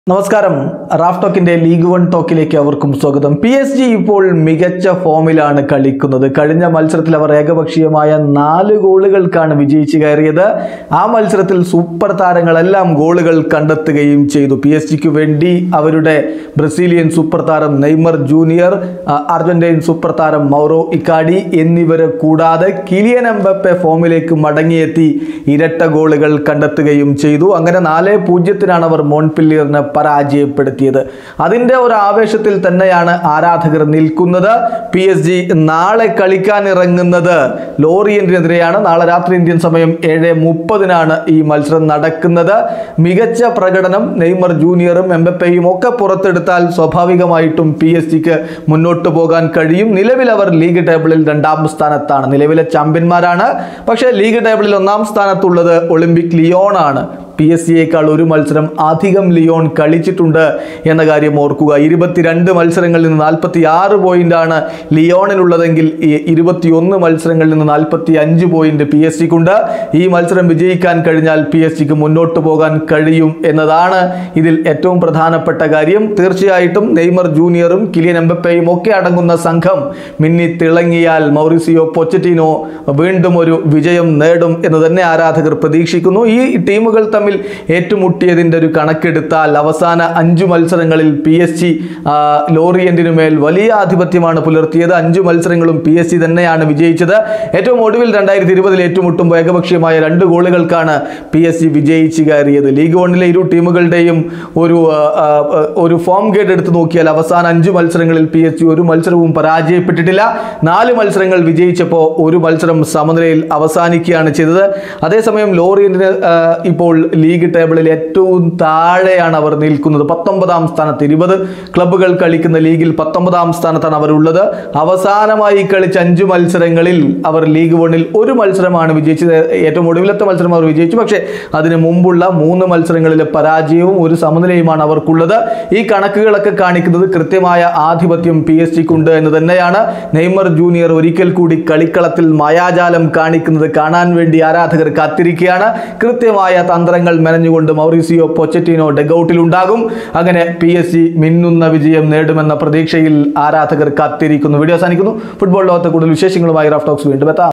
നമസ്കാരം റാഫ് ടോക്കിന്റെ ലീഗ് വൺ ടോക്കിലേക്ക് അവർക്കും സ്വാഗതം പി എസ് ജി ഇപ്പോൾ മികച്ച ഫോമിലാണ് കളിക്കുന്നത് കഴിഞ്ഞ മത്സരത്തിൽ അവർ ഏകപക്ഷീയമായ നാല് ഗോളുകൾക്കാണ് വിജയിച്ചു കയറിയത് ആ മത്സരത്തിൽ സൂപ്പർ താരങ്ങളെല്ലാം ഗോളുകൾ കണ്ടെത്തുകയും ചെയ്തു പി എസ് ജിക്ക് വേണ്ടി അവരുടെ ബ്രസീലിയൻ സൂപ്പർ താരം നെയ്മർ ജൂനിയർ ആ, അർജന്റീൻ സൂപ്പർ താരം മൗറോ ഇക്കാഡി എന്നിവരെ കൂടാതെ കിലിയൻ എംബപ്പെ ഫോമിലേക്ക് മടങ്ങിയെത്തി ഇരട്ട ഗോളുകൾ കണ്ടെത്തുകയും ചെയ്തു അങ്ങനെ നാല് പൂജ്യത്തിനാണ് അവർ മോൺപില്ലിയറിനെ പരാജയപ്പെടുത്തിയത് അതിൻ്റെ ഒരു ആവേശത്തിൽ തന്നെയാണ് ആരാധകർ നിൽക്കുന്നത് പി എസ് ജി നാളെ കളിക്കാൻ ഇറങ്ങുന്നത് ലോറിയന്റിനെതിരെയാണ് നാളെ രാത്രി ഇന്ത്യൻ സമയം ഏഴ് മുപ്പതിനാണ് ഈ മത്സരം നടക്കുന്നത് മികച്ച പ്രകടനം നെയ്മർ ജൂനിയറും എംബപ്പയും ഒക്കെ പുറത്തെടുത്താൽ സ്വാഭാവികമായിട്ടും പി എസ് ജിക്ക് മുന്നോട്ട് പോകാൻ കഴിയും നിലവിൽ അവർ ലീഗ് ടേബിളിൽ രണ്ടാം സ്ഥാനത്താണ് നിലവിലെ ചാമ്പ്യന്മാരാണ് പക്ഷേ ലീഗ് ടേബിളിൽ ഒന്നാം സ്ഥാനത്തുള്ളത് ഒളിമ്പിക് ലിയോൺ ആണ് പി എസ് സിയേക്കാൾ ഒരു മത്സരം അധികം ലിയോൺ കളിച്ചിട്ടുണ്ട് എന്ന കാര്യം ഓർക്കുക ഇരുപത്തിരണ്ട് മത്സരങ്ങളിൽ നിന്ന് നാൽപ്പത്തി ആറ് പോയിന്റാണ് ലിയോണിനുള്ളതെങ്കിൽ ഈ ഇരുപത്തിയൊന്ന് മത്സരങ്ങളിൽ നിന്ന് നാൽപ്പത്തി അഞ്ച് പോയിന്റ് പി എസ് സിക്കുണ്ട് ഈ മത്സരം വിജയിക്കാൻ കഴിഞ്ഞാൽ പി എസ് സിക്ക് മുന്നോട്ട് പോകാൻ കഴിയും എന്നതാണ് ഇതിൽ ഏറ്റവും പ്രധാനപ്പെട്ട കാര്യം തീർച്ചയായിട്ടും നെയ്മർ ജൂനിയറും കിലിയൻ എംബപ്പയും ഒക്കെ അടങ്ങുന്ന സംഘം മിന്നി തിളങ്ങിയാൽ മൗറിസിയോ പൊച്ചറ്റിനോ വീണ്ടും ഒരു വിജയം നേടും എന്ന് തന്നെ ആരാധകർ പ്രതീക്ഷിക്കുന്നു ഈ ടീമുകൾ തമ്മിൽ ഏറ്റുമുട്ടിയതിൻ്റെ ഒരു കണക്കെടുത്താൽ അവസാന അഞ്ചു മത്സരങ്ങളിൽ പി എസ് ജി ലോറിയന്റിനു മേൽ വലിയ ആധിപത്യമാണ് പുലർത്തിയത് അഞ്ചു മത്സരങ്ങളും പി എസ് ജി തന്നെയാണ് വിജയിച്ചത് ഏറ്റവും ഒടുവിൽ രണ്ടായിരത്തി ഇരുപതിൽ ഏറ്റുമുട്ടുമ്പോൾ ഏകപക്ഷീയമായ രണ്ട് ഗോളുകൾക്കാണ് പി എസ് ജി വിജയിച്ച് കയറിയത് ലീഗ് വണ്ണിലെ ഇരു ടീമുകളുടെയും ഒരു ആ, ആ, ഒരു ഫോം ഗേഡ് എടുത്ത് നോക്കിയാൽ അവസാന അഞ്ച് മത്സരങ്ങളിൽ പി എസ് ജി ഒരു മത്സരവും പരാജയപ്പെട്ടിട്ടില്ല നാല് മത്സരങ്ങൾ വിജയിച്ചപ്പോൾ ഒരു മത്സരം സമനിലയിൽ അവസാനിക്കുകയാണ് ചെയ്തത് അതേസമയം ലോറിയന്റിന് ആ, ഇപ്പോൾ ലീഗ് ടേബിളിൽ ഏറ്റവും താഴെയാണ് അവർ നിൽക്കുന്നത് പത്തൊമ്പതാം സ്ഥാനത്ത് ഇരുപത് ക്ലബ്ബുകൾ കളിക്കുന്ന ലീഗിൽ പത്തൊമ്പതാം സ്ഥാനത്താണ് അവർ ഉള്ളത് അവസാനമായി കളിച്ച അഞ്ച് മത്സരങ്ങളിൽ അവർ ലീഗ് വണ്ണിൽ ഒരു മത്സരമാണ് വിജയിച്ചത് ഏറ്റവും ഒടുവിലത്തെ മത്സരം അവർ വിജയിച്ചു പക്ഷേ അതിന് മുമ്പുള്ള മൂന്ന് മത്സരങ്ങളിലെ പരാജയവും ഒരു സമനിലയുമാണ് അവർക്കുള്ളത് ഈ കണക്കുകളൊക്കെ കാണിക്കുന്നത് കൃത്യമായ ആധിപത്യം പി എസ് ജിക്കുണ്ട് എന്ന് തന്നെയാണ് നെയ്മർ ജൂനിയർ ഒരിക്കൽ കൂടി കളിക്കളത്തിൽ മായാജാലം കാണിക്കുന്നത് കാണാൻ വേണ്ടി ആരാധകർ കാത്തിരിക്കുകയാണ് കൃത്യമായ തന്ത്രങ്ങൾ മെനഞ്ഞുകൊണ്ട് മൗറീസിയോ പൊച്ചറ്റിനോ ഡെഗൌട്ടിൽ ഉണ്ടാകും അങ്ങനെ പി എസ് ജി മിന്നുന്ന വിജയം നേടുമെന്ന പ്രതീക്ഷയിൽ ആരാധകർ കാത്തിരിക്കുന്നു വീഡിയോ അവസാനിക്കുന്നു ഫുട്ബോൾ ലോകത്തെ കൂടുതൽ വിശേഷങ്ങളുമായി റാഫ് ടോക്സ് വീണ്ടും എത്താം